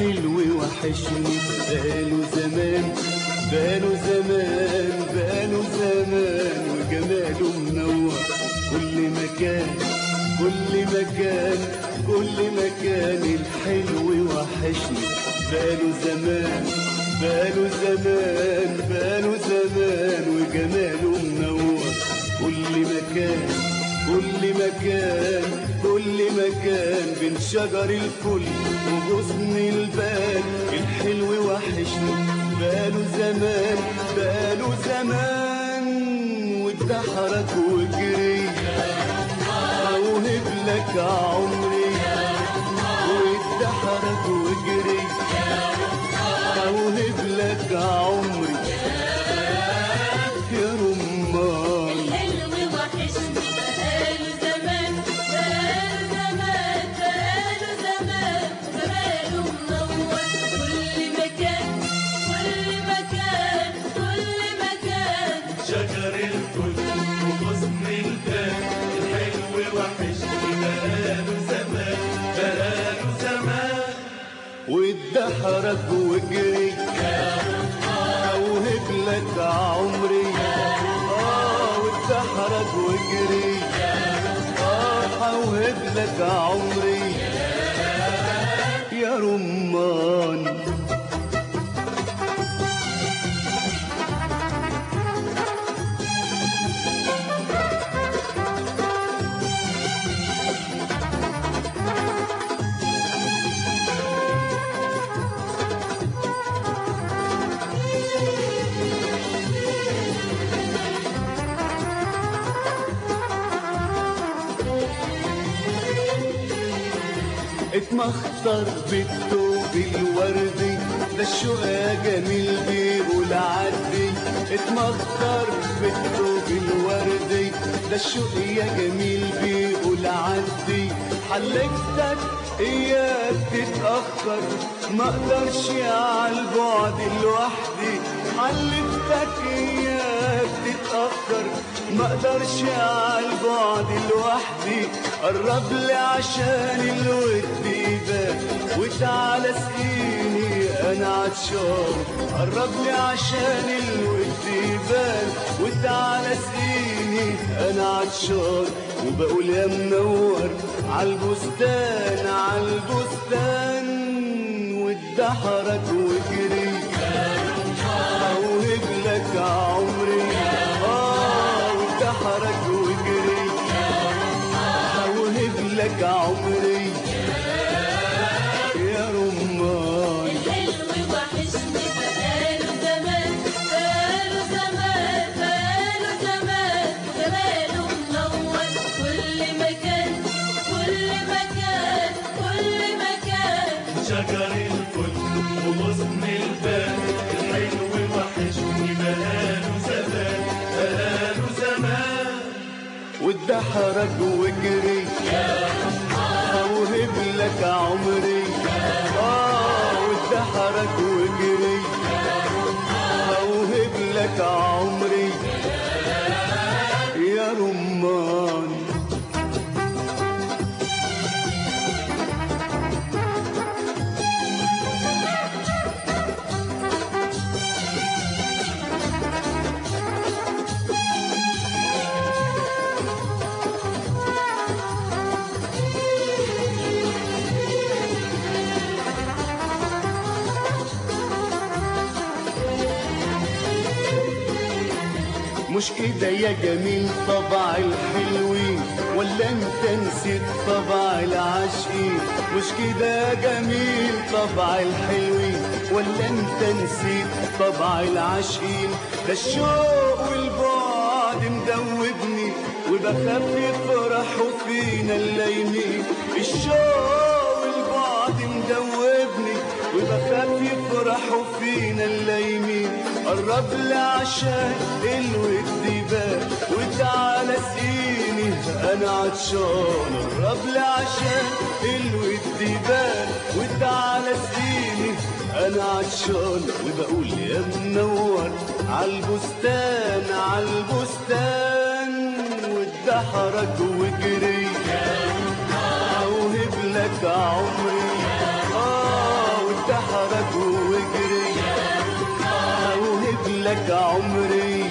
الحلو وحشني بقاله زمان بقاله زمان بقاله زمان وجماله منور كل مكان كل مكان كل مكان الحلو وحشني بقاله زمان بقاله زمان بقاله زمان وجماله منور كل مكان كل مكان كل مكان بين شجر الفل وغصن البال الحلو وحشني بقاله زمان بقاله زمان واتدحرك وجري اوهب لك عمري واتدحرك وجري اوهب لك عمري يا رمان الحلو وحشني بقاله زمان بقاله زمان بقاله زمان جماله منور كل مكان كل مكان كل مكان شجر الفل وغصن البال الحلو وحشني بقاله زمان بقاله زمان واتدحرك وجري اوهب لك عمري اه واتدحرك وجري اه اوهب لك عمري يا رمان اتمخطر بالثوب الوردي ده الشوق يا جميل بيقول عدي اتمخطر بالثوب الوردي ده الشوق يا جميل بيقول عدي حلفتك اياك تتأخر ما اقدرش على البعد لوحدي حلفتك اياك تتأخر ما اقدرش على البعد لوحدي قرب لي عشان الود يبان وتعالى اسقيني انا عطشان قرب لي عشان الود يبان وتعالى اسقيني انا عطشان وبقول يا منور عالبستان عالبستان واتدحرك وجري اوهب لك عمري اه واتدحرك وجري اوهب لك عمري يا رمان الحلو وحشني بقاله زمان بقاله زمان بقاله زمان جماله منور كل مكان كل مكان كل مكان شجر الفل وغصن البال الحلو وحشني بقاله زمان بقاله زمان واتدحرك وجري اوهب لك عمري اه واتدحرك وجري اوهب لك عمري يا رمان مش كده يا جميل طبع الحلوين ولا انت نسيت طبع العاشقين مش كده يا جميل طبع الحلوين ولا انت نسيت طبع العاشقين ده الشوق والبعد مدوبني وبخاف يفرحوا فينا اللايمين الشوق والبعد مدوبني وبخاف يفرحوا فينا اللايمين قرب لي عشان الود يبان وتعالى سقيني انا عطشان قرب لي عشان الود يبان وتعالى سقيني انا عطشان وبقول يا منور عالبستان عالبستان واتدحرك وجري اوهب لك عمري اه واتدحرك لك عمري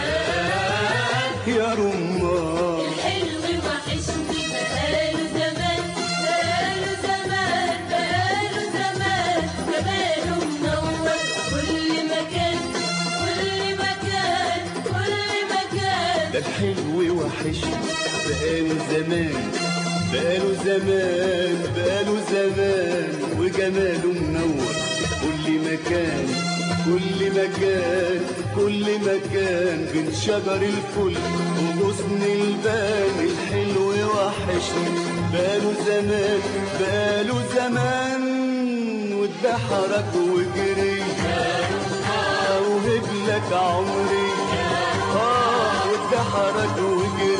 يا رمان الحلو وحشني بقاله زمان بقاله زمان بقاله زمان جماله منور كل مكان كل مكان كل مكان ده الحلو وحشني بقاله زمان بقاله زمان بقاله زمان وجماله منور كل مكان كل مكان كل مكان بين شجر الفل وغصن البان الحلو وحشني بقاله زمان بقاله زمان واتبحرك وجري اوهب لك عمري اه واتبحرك وجري